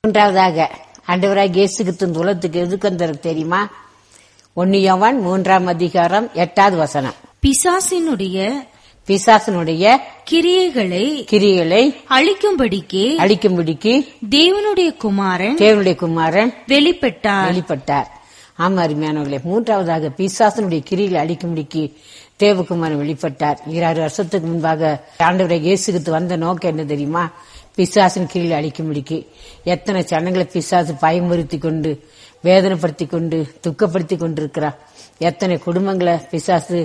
மூன்றாவதாக ஆண்டவராக இயேசு கிறிஸ்து உலகத்துக்கு எதுக்கு வந்தாரு தெரியுமா ஒன்னியவன் மூன்றாம் அதிகாரம் எட்டாவது வசனம் பிசாசினுடைய பிசாசனுடைய கிரியைகளை கிரிகளை அழிக்கும்படிக்கு அழிக்கும்படிக்கு தேவனுடைய குமாரன் தேவனுடைய குமாரன் வெளிப்பட்டார் வெளிப்பட்டார் ஆமா அருமையானவர்களே மூன்றாவதாக பிசாசனுடைய கிரிகளை அழிக்கும்படிக்கு தேவகுமாரன் வெளிப்பட்டார் ஈராறு வருஷத்துக்கு முன்பாக ஆண்டவரை இயேசுக்கு வந்த நோக்கம் என்ன தெரியுமா பிசாசின் கிரிகளை அழிக்கும்படிக்கு எத்தனை சனங்களை பிசாசு பயமுறுத்தி கொண்டு வேதனைப்படுத்தி கொண்டு துக்கப்படுத்தி கொண்டிருக்கிறார் எத்தனை குடும்பங்களை பிசாசு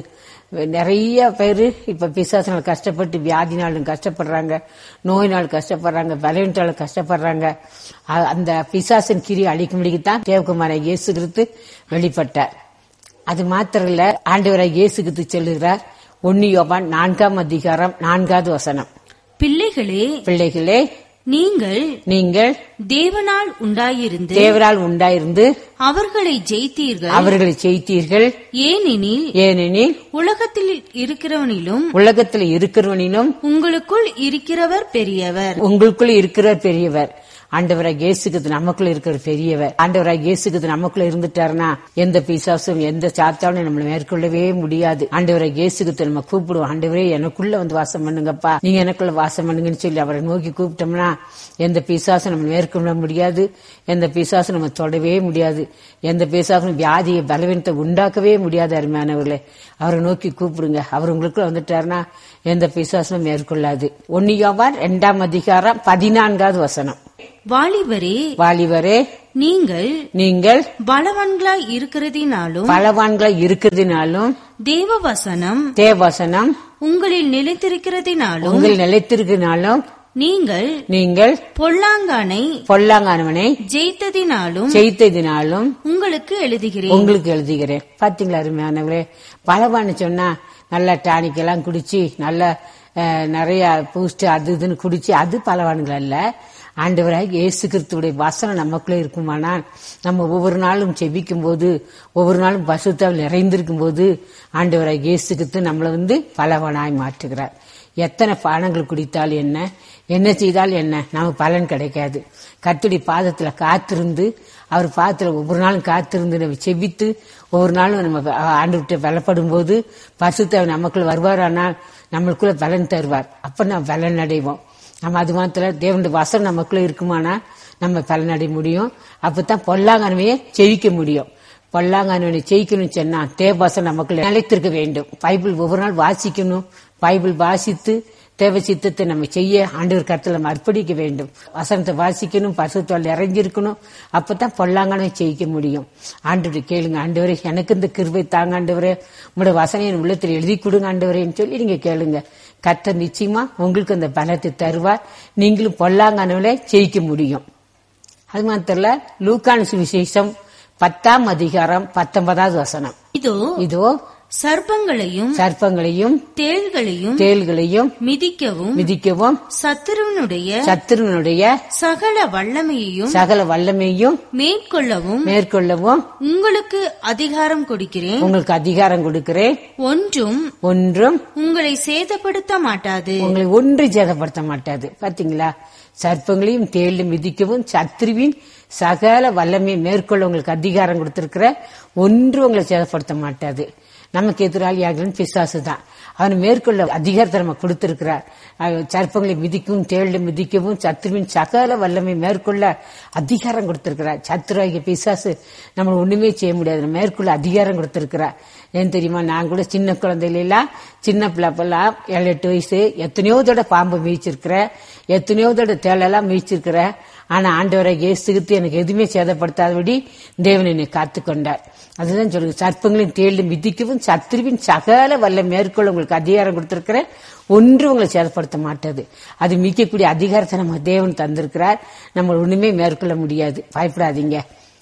நிறைய பேர் இப்ப பிசாசினால் கஷ்டப்பட்டு வியாதினாலும் கஷ்டப்படுறாங்க நோயினால் கஷ்டப்படுறாங்க பலவீனத்தாலும் கஷ்டப்படுறாங்க அ- அந்த பிசாசின் கிரி அழிக்கும்படிக்கு தான் தேவகுமார இயேசு கிறிஸ்து வெளிப்பட்டார் அது மாத்திரம் இல்ல ஆண்டவரை இயேசு கிறிஸ்து சொல்லுகிறார் ஒன்னு யோவான் நான்காம் அதிகாரம் நான்காவது வசனம் பிள்ளைகளே பிள்ளைகளே நீங்கள் நீங்கள் தேவனால் உண்டாயிருந்து தேவரால் உண்டாயிருந்து அவர்களை ஜெயித்தீர்கள் அவர்களை செய்தீர்கள் ஏனெனில் ஏனெனில் உலகத்தில் இருக்கிறவனிலும் உலகத்தில் இருக்கிறவனிலும் உங்களுக்குள் இருக்கிறவர் பெரியவர் உங்களுக்குள்ள இருக்கிற பெரியவர் ஆண்டவராக இயேசுக்கு நமக்குள்ள இருக்கிற பெரியவர் ஆண்டவராக இயேசுக்கு நமக்குள்ள இருந்துட்டாருன்னா எந்த பிசாசும் எந்த சாத்தாலும் நம்மள மேற்கொள்ளவே முடியாது ஆண்டவராக இயேசுக்கு நம்ம கூப்பிடுவோம் ஆண்டவரே எனக்குள்ள வந்து வாசம் பண்ணுங்கப்பா நீங்க எனக்குள்ள வாசம் பண்ணுங்கன்னு சொல்லி அவரை நோக்கி கூப்பிட்டோம்னா எந்த பிசாசும் நம்ம மேற்கொள்ள முடியாது எந்த பிசாசும் நம்ம தொடவே முடியாது எந்த பிசாசும் வியாதியை பலவீனத்தை உண்டாக்கவே முடியாது அருமையானவர்களே அவரை நோக்கி கூப்பிடுங்க அவர் உங்களுக்குள்ள வந்துட்டாருன்னா எந்த பிசாசும் மேற்கொள்ளாது ஒன்னியோவார் இரண்டாம் அதிகாரம் பதினான்காவது வசனம் வாலிபரே வாலிபரே நீங்கள் நீங்கள் பலவான்களாய் இருக்கிறதினாலும் பலவான்களை இருக்கிறதுனாலும் தேவ வசனம் தேவசனம் உங்களில் நிலைத்திருக்கிறதினாலும் உங்கள் நிலைத்திருக்கினாலும் நீங்கள் நீங்கள் பொல்லாங்கானை பொல்லாங்கானவனை ஜெயித்ததினாலும் செய்ததினாலும் உங்களுக்கு எழுதுகிறேன் உங்களுக்கு எழுதுகிறேன் பாத்தீங்களா அருமையானவரே பலவான்னு சொன்னா நல்லா டானிக் எல்லாம் குடிச்சு நல்ல அஹ், நிறைய பூஸ்ட் அது இதுன்னு குடிச்சு அது பலவான்கள் அல்ல ஆண்டவராக இயேசு கிறிஸ்துவுடைய வசனம் நமக்குள்ளே இருக்குமானால் நம்ம ஒவ்வொரு நாளும் செபிக்கும் போது ஒவ்வொரு நாளும் பசுத்தால் நிறைந்திருக்கும் போது ஆண்டவராக இயேசு கிறிஸ்து நம்மளை வந்து பலவானாய் மாற்றுகிறார் எத்தனை பானங்கள் குடித்தால் என்ன என்ன செய்தால் என்ன நமக்கு பலன் கிடைக்காது கர்த்தருடைய பாதத்துல காத்திருந்து அவர் பாதத்துல ஒவ்வொரு நாளும் காத்திருந்து நம்ம செபித்து ஒவ்வொரு நாளும் நம்ம ஆண்டு விட்டு பலப்படும் போது பசுத்த நமக்குள்ள வருவாரானால் நம்மளுக்குள்ள பலன் தருவார் அப்ப நம்ம பலன் அடைவோம் நம்ம அது மாத்திரம் தேவனுடைய வசனம் நமக்குள்ள இருக்குமானா நம்ம பலன் அடைய முடியும் அப்பதான் பொல்லாங்கனவையே ஜெயிக்க முடியும் பொல்லாங்கனவனை ஜெயிக்கணும்னு சொன்னா தேவவாசம் நமக்குள்ள நிலைத்திருக்க வேண்டும் பைபிள் ஒவ்வொரு நாள் வாசிக்கணும் பைபிள் வாசித்து தேவ சித்தத்தை நம்ம செய்ய ஆண்டவர் கருத்துல நம்ம அர்ப்பணிக்க வேண்டும் வசனத்தை வாசிக்கணும் பசுத்தால் இறங்கியிருக்கணும் அப்பதான் பொல்லாங்கனவை ஜெயிக்க முடியும் ஆண்டவரை கேளுங்க ஆண்டவரே எனக்கு இந்த கிருபை தாங்க ஆண்டவரே உங்களோட வசனம் என் உள்ளத்தில் எழுதி கொடுங்க ஆண்டவரேன்னு சொல்லி நீங்க கேளுங்க கர்த்தர் நிச்சயமா உங்களுக்கு அந்த பலத்தை தருவார் நீங்களும் பொல்லாங்கனவில ஜெயிக்க முடியும் அது மாத்திரல லூக்கான் சுவிசேஷம் பத்தாம் அதிகாரம் பத்தொன்பதாவது வசனம் இதோ இதோ சர்ப்பங்களையும் சர்ப்பங்களையும் தேள்களையும் தேள்களையும் மிதிக்கவும் மிதிக்கவும் சத்துருவனுடைய சத்துருவனுடைய சகல வல்லமையையும் சகல வல்லமையும் மேற்கொள்ளவும் மேற்கொள்ளவும் உங்களுக்கு அதிகாரம் கொடுக்கிறேன் உங்களுக்கு அதிகாரம் கொடுக்கிறேன் ஒன்றும் ஒன்றும் உங்களை சேதப்படுத்த மாட்டாது உங்களை ஒன்று சேதப்படுத்த மாட்டாது பாத்தீங்களா சர்ப்பங்களையும் தேளும் மிதிக்கவும் சத்ருவின் சகல வல்லமையை மேற்கொள்ள உங்களுக்கு அதிகாரம் கொடுத்திருக்கிற ஒன்று உங்களை சேதப்படுத்த மாட்டாது நமக்கு எதிராளியாகலும் பிசாசு தான் அவன் மேற்கொள்ள அதிகாரத்தை நம்ம கொடுத்திருக்கிறார் அஹ் சர்ப்பங்களை மிதிக்கவும் தேளை மிதிக்கவும் சத்ருவின் சகல வல்லமை மேற்கொள்ள அதிகாரம் கொடுத்திருக்கிறார் சத்ருவாகிய பிசாசு நம்ம ஒண்ணுமே செய்ய முடியாது நம்ம மேற்கொள்ள அதிகாரம் கொடுத்திருக்கிறார் ஏன் தெரியுமா நான் கூட சின்ன குழந்தையில எல்லாம் சின்ன பிள்ளைப்பெல்லாம் ஏழு எட்டு வயசு எத்தனையோ தடவை பாம்பு மீச்சிருக்கிறேன் எத்தனையோ தடவை தேளெல்லாம் மீச்சிருக்கிறேன் ஆனா ஆண்டவரை இயேசுகித்து எனக்கு எதுவுமே சேதப்படுத்தாதபடி தேவன் என்னை காத்துக்கொண்டார் அதுதான் சொல்லுங்க சர்ப்பங்களையும் தேளும் மிதிக்கவும் சத்ருவின் சகல வல்ல மேற்கொள்ள உங்களுக்கு அதிகாரம் கொடுத்திருக்கிறேன் ஒன்று உங்களை சேதப்படுத்த மாட்டாது அது மிக்கக்கூடிய அதிகாரத்தை நம்ம தேவன் தந்திருக்கிறார் நம்ம ஒண்ணுமே மேற்கொள்ள முடியாது பயப்படாதீங்க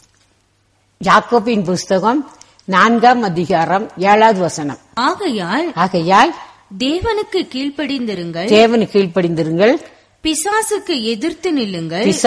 யாக்கோபின் புஸ்தகம் நான்காம் அதிகாரம் ஏழாவது வசனம் ஆகையால் ஆகையால் தேவனுக்கு கீழ்ப்படிந்திருங்கள் தேவனு கீழ்ப்படிந்திருங்கள் பிசாசுக்கு எதிர்த்து நில்லுங்கள்